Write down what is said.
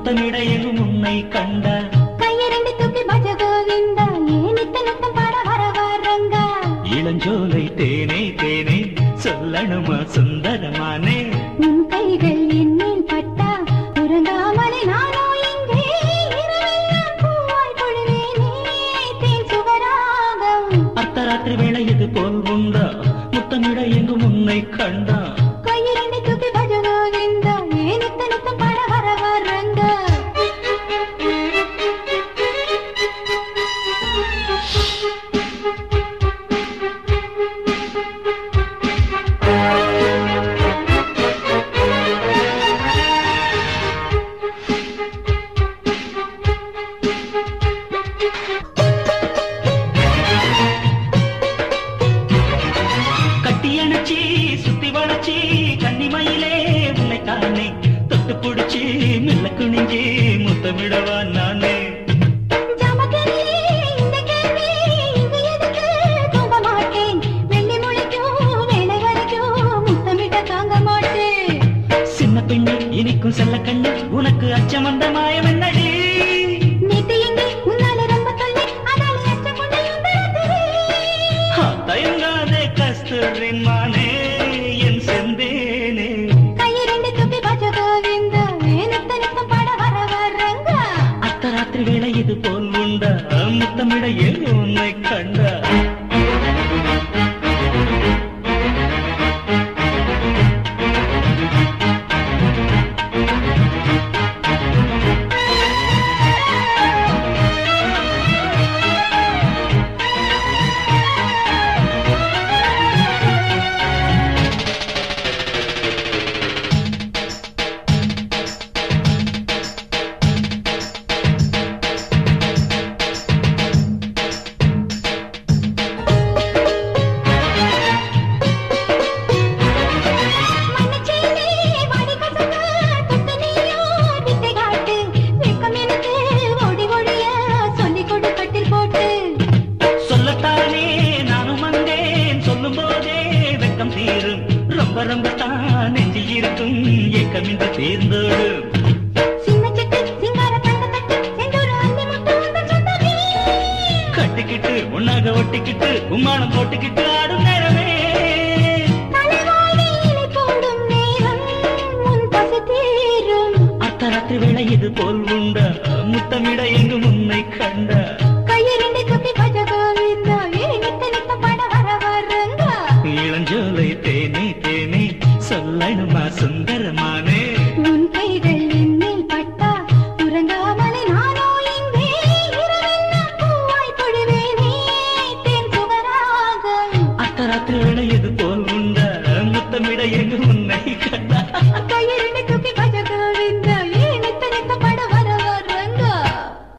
முத்தமிட எங்கும் உன்னை கண்ட கையிரண்டு தூக்கி பஜ கோவிந்தா ஏன் நித்த நித்தம் பாட வர வரங்க இளஞ்சோலை தேனே தேனே சொல்லணுமா சுந்தரமானே உன் கைகள் என்னில் பட்டா உறங்காமலே நானோ இங்கே இரவெல்லாம் பூவாய் பொழிவேனே தேன் சுவராகம் அர்த்தராத்திரி வேளை இது போல் உண்டா முத்தமிட எங்கும் உன்னை கண்டா கையிரண்டு தூக்கி பஜ கோவிந்தா ஏன் நித்த நித்தம் பாட வர வரங்க கட்டியணைச்சி சுத்தி வளைச்சி கன்னிமயிலே உன்னை தானே தொட்டு புடிச்சி மெல்ல குனிஞ்சி முத்தமிடவா நானே ஜமக்கரியே இந்த கேள்வி இங்கு எதுக்கு தூங்க மாட்டேன் வெள்ளி முளைக்கும் வேலை வரைக்கும் முத்தமிட்ட தாங்க மாட்டேன் சின்ன பெண்ணு இனிக்கும் செல்ல கண்ணு உனக்கு அச்சம் வந்த மாயம் என்னடி நேத்து எங்கே உன்னால ரொம்ப தொல்லை அதால அச்சம் கொண்டு எந்திரத்திலே ஆ, தயங்காதே கஸ்தூரின் மானே என் செந்தேனே கையிரண்டு தூக்கி பஜ கோவிந்த நித்த நித்தம் பாட வர வரங்க அர்த்தராத்திரி வேளை இது போல் உண்டா முத்தமிட ஏன் உன்னை கண்டா மனச்சேரி வாடி கசங்க தொட்டு நீயோ வித்தை காட்டு வெக்கம் எனக்கு ஓடி ஓடிய சொல்லிக் கொடு கட்டில் போட்டு சொல்லத்தானே நானும் வந்தேன் சொல்லும் போதே வெக்கம் தீரும் ரொம்ப ரொம்ப தான் நெஞ்சில் இருக்கும் ஏக்கமின்றி தேர்ந்தோடும் சின்ன சிட்டு சிங்கார தங்க தட்டு செந்தூர அந்தி முட்டு வந்த சொந்தமே கட்டிக்கிட்டு உன்னாக ஒட்டிக்கிட்டு கும்மாளம் போட்டுக்கிட்டு ஆடும் நேரமே தலைவாழி இலை போடும் நேரம் உன் பசி தீரும் அர்த்தராத்திரி வேளை இது போல் உண்டா முத்தமிட எங்கும் உன்னை கண்டா